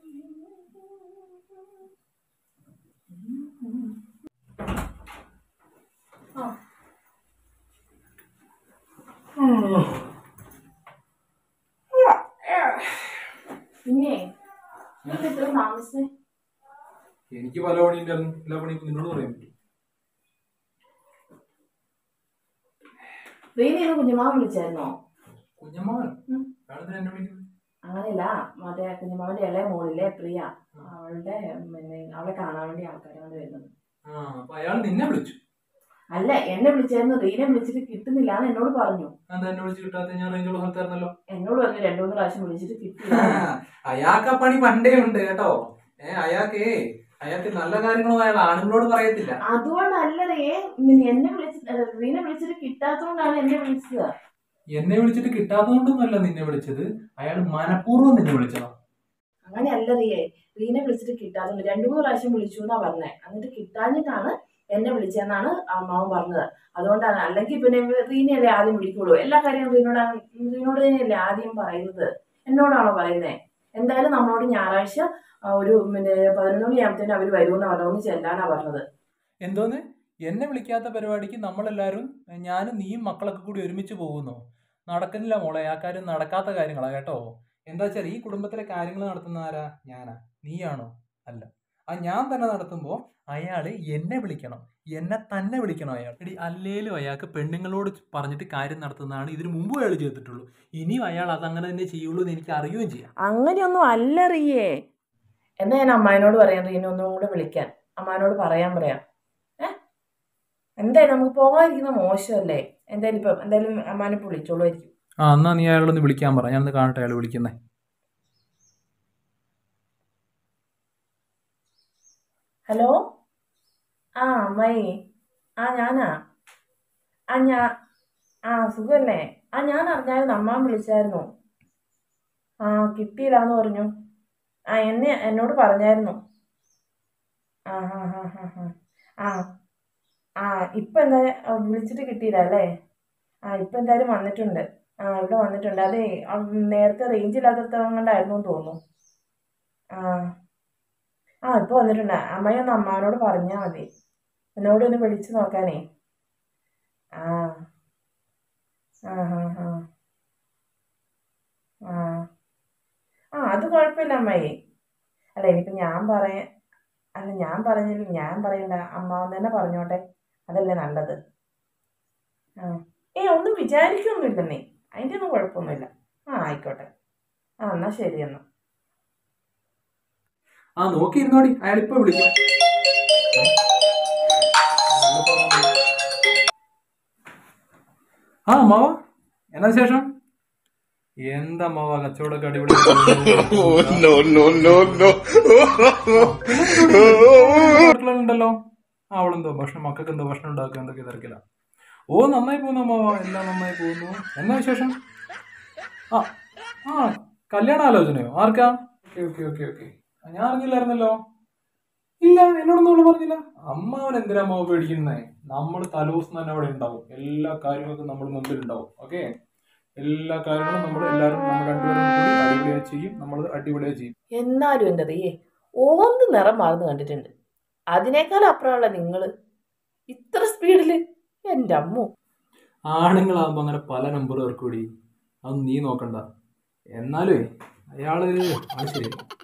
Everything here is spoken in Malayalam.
പിന്നെ നീ ഇത്രയും താമസിച്ചേ എനിക്ക് പല പണിയുണ്ടായിരുന്നു എല്ലാ പണിയും നിന്നോട് പറയാൻ പറ്റും റീനേന്ന് കുഞ്ഞുമാവൻ വിളിച്ചായിരുന്നോ കുഞ്ഞമ്മാവൻ ഉം. കാണുന്നതിന് എന്നെ വിളിക്കുന്നത് അങ്ങനെയല്ല മറ്റേ കുഞ്ഞുമാവന്റെ ഇളയ മോളിലെ പ്രിയ അവളുടെ പിന്നെ അവളെ കാണാൻ വേണ്ടി ആൾക്കാരാണ് വരുന്നത് ആ അപ്പൊ അയാൾ നിന്നെ വിളിച്ചു അല്ല എന്നെ വിളിച്ചായിരുന്നു റീനെ വിളിച്ചിട്ട് കിട്ടുന്നില്ല എന്ന് എന്നോട് പറഞ്ഞു എന്താ എന്നെ വിളിച്ച് കിട്ടാത്ത ഞാൻ റേഞ്ചുള്ള സ്ഥലത്തായിരുന്നല്ലോ എന്നോട് പറഞ്ഞു രണ്ടു മൂന്ന് പ്രാവശ്യം വിളിച്ചിട്ട് കിട്ടില്ല അയാൾക്ക് ആ പണി പണ്ടേ ഉണ്ട് കേട്ടോ ഏ അയാൾക്ക് അയാൾക്ക് നല്ല കാര്യങ്ങളൊന്നും അയാൾ ആണുങ്ങളോട് പറയത്തില്ല അതുകൊണ്ടല്ല റേ പിന്നെ എന്നെ വിളിച്ചിട്ട് റീനെ വിളിച്ചിട്ട് കിട്ടാത്തതുകൊണ്ടാണ് എന്നെ വിളിച്ചത് എന്നെ വിളിച്ചിട്ട് കിട്ടാത്തതുകൊണ്ടൊന്നുമല്ല നിന്നെ വിളിച്ചത് അയാൾ മനഃപൂർവ്വം നിന്നെ വിളിച്ചതാ അങ്ങനെയല്ല റിയേ റീനെ വിളിച്ചിട്ട് കിട്ടാത്തതുകൊണ്ട് രണ്ടു മൂന്ന് പ്രാവശ്യം വിളിച്ചു എന്നാ പറഞ്ഞേ എന്നിട്ട് കിട്ടാഞ്ഞിട്ടാണ് എന്നെ വിളിച്ചതെന്നാണ് അമ്മാവൻ പറഞ്ഞത് അതുകൊണ്ടാണ് അല്ലെങ്കിൽ പിന്നെ റീനയല്ലേ ആദ്യം വിളിക്കുള്ളൂ എല്ലാ കാര്യവും റീനോട് റീനോട് തന്നെയല്ലേ ആദ്യം പറയുന്നത് എന്നോടാണോ പറയുന്നത് എന്തായാലും നമ്മളോട് ഞായറാഴ്ച ആ, ഒരു പിന്നെ പതിനൊന്ന് മണിയാകുമ്പത്തേനും അവർ വരുമെന്ന് പറഞ്ഞു ഒന്ന് ചെല്ലാനാ പറഞ്ഞത് എന്തോന്ന് എന്നെ വിളിക്കാത്ത പരിപാടിക്ക് നമ്മളെല്ലാവരും ഞാനും നീയും മക്കളൊക്കെ കൂടി ഒരുമിച്ച് പോകുന്നു നടക്കുന്നില്ല മോളെ ആ കാര്യം നടക്കാത്ത കാര്യങ്ങളാ കേട്ടോ എന്താ വെച്ചാൽ ഈ കുടുംബത്തിലെ കാര്യങ്ങൾ നടത്തുന്ന ആരാ ഞാനാ നീയാണോ അല്ല ആ ഞാൻ തന്നെ നടത്തുമ്പോൾ അയാൾ എന്നെ വിളിക്കണം എന്നെ തന്നെ വിളിക്കണം അയാൾ എടി അല്ലേലും അയാൾക്ക് പെണ്ണുങ്ങളോട് പറഞ്ഞിട്ട് കാര്യം നടത്തുന്നതാണ് ഇതിനു മുമ്പ് അയാൾ ചെയ്തിട്ടുള്ളൂ ഇനിയും അയാൾ അതങ്ങനെ തന്നെ ചെയ്യുള്ളൂ എന്ന് എനിക്ക് അറിയുകയും ചെയ്യാം അങ്ങനെയൊന്നും അല്ല റിയേ എന്നാ ഞാൻ അമ്മാനോട് പറയാം റീന ഒന്നും കൂടെ വിളിക്കാൻ അമ്മാനോട് പറയാൻ പറയാം ഏ എന്തായാലും നമുക്ക് പോകാതിരിക്കുന്ന മോശമല്ലേ എന്തായാലും ഇപ്പം എന്തായാലും അമ്മാനെ വിളിച്ചോളുമായിരിക്കും ആ എന്നാ നീ അയാളൊന്ന് വിളിക്കാൻ പറ ഞാൻ ഒന്ന് കാണട്ടെ അയാൾ വിളിക്കുന്നേ ഹലോ ആ അമ്മായി ആ ഞാനാ ആ ഞാ ആ സുഖമല്ലേ ആ ഞാൻ അറിഞ്ഞായിരുന്നു അമ്മാൻ വിളിച്ചായിരുന്നു ആ കിട്ടിയില്ലാന്ന് പറഞ്ഞു ആ എന്നെ എന്നോട് പറഞ്ഞായിരുന്നു ആ ഹാ ഹാ ഹാ ഹാ ആ ആ ഇപ്പം എന്താ ആ, വിളിച്ചിട്ട് കിട്ടിയില്ല അല്ലേ ആ ഇപ്പം എന്തായാലും വന്നിട്ടുണ്ട് ആ ഇവിടെ വന്നിട്ടുണ്ട് അതെ ആ, നേരത്തെ റേഞ്ച് ഇല്ലാത്തടത്തോളം കൊണ്ടായിരുന്നു എന്ന് തോന്നുന്നു ആ ആ ഇപ്പോൾ വന്നിട്ടുണ്ട് അമ്മയെ ഒന്ന് അമ്മാവനോട് പറഞ്ഞാൽ മതി എന്നോട് ഒന്ന് വിളിച്ച് നോക്കാനേ ആ ആ ഹാ ഹാ ആ ആ അത് കുഴപ്പമില്ല അമ്മായി അല്ല ഇനിയിപ്പോൾ ഞാൻ പറയാൻ അല്ല ഞാൻ പറഞ്ഞില്ല ഞാൻ പറയണ്ട അമ്മാവൻ തന്നെ പറഞ്ഞോട്ടെ അതല്ലേ നല്ലത് ആ ഏ ഒന്നും വിചാരിക്കൊന്നുമില്ലെന്നേ അതിൻ്റെ ഒന്നും കുഴപ്പമൊന്നുമില്ല ആ ആയിക്കോട്ടെ ആ എന്നാൽ ശരി എന്നാൽ ആ നോക്കിയിരുന്നോടി അയാൾ ഇപ്പൊ വിളിക്കും ആ അമ്മാവ എന്നാ ശേഷം എന്താ അമ്മാവ കച്ചവടമൊക്കെ അടിപൊളി no, no, no, no. ഉണ്ടല്ലോ ആ അവളെന്തോ ഭക്ഷണം മക്കൾക്ക് എന്തോ ഭക്ഷണം ഉണ്ടാക്കുക എന്തൊക്കെ തിരക്കില്ല ഓ നന്നായി പോകുന്നു അമ്മാവ എല്ലാം നന്നായി പോകുന്നു എന്നാ വിശേഷം ആ ആ കല്യാണ ആലോചനയോ ആർക്കാ ഓക്കെ ഓക്കെ ഓക്കെ ഓക്കെ ഞാൻ അറിഞ്ഞില്ലായിരുന്നല്ലോ ഇല്ല എന്നോടൊന്നും അവള് പറഞ്ഞില്ല അമ്മാവൻ എന്തിനാ അമ്മാവ് പേടിക്കുന്നേ നമ്മൾ തലേദിവസം തന്നെ അവിടെ ഉണ്ടാവും എല്ലാ കാര്യങ്ങൾക്കും നമ്മൾ മുമ്പിൽ ഉണ്ടാവും ഓക്കെ എല്ലാ കാര്യങ്ങളും നമ്മൾ എല്ലാവരും നമ്മൾ രണ്ടുപേരും കൂടി അടിപൊളിയായി ചെയ്യും നമ്മൾ അടിപൊളിയായി ചെയ്യും എന്നാലും എൻ്റെ റിയേ ഓന്ത് നിറം മാറുന്നു കണ്ടിട്ടുണ്ട് അതിനേക്കാൾ അപ്പുറമുള്ള നിങ്ങൾ ഇത്ര സ്പീഡിൽ എൻ്റെ അമ്മു ആണുങ്ങളാകുമ്പോൾ അങ്ങനെ പല നമ്പർ കൂടി അത് നീ നോക്കണ്ട എന്നാലേ അയാള് അത് ശരി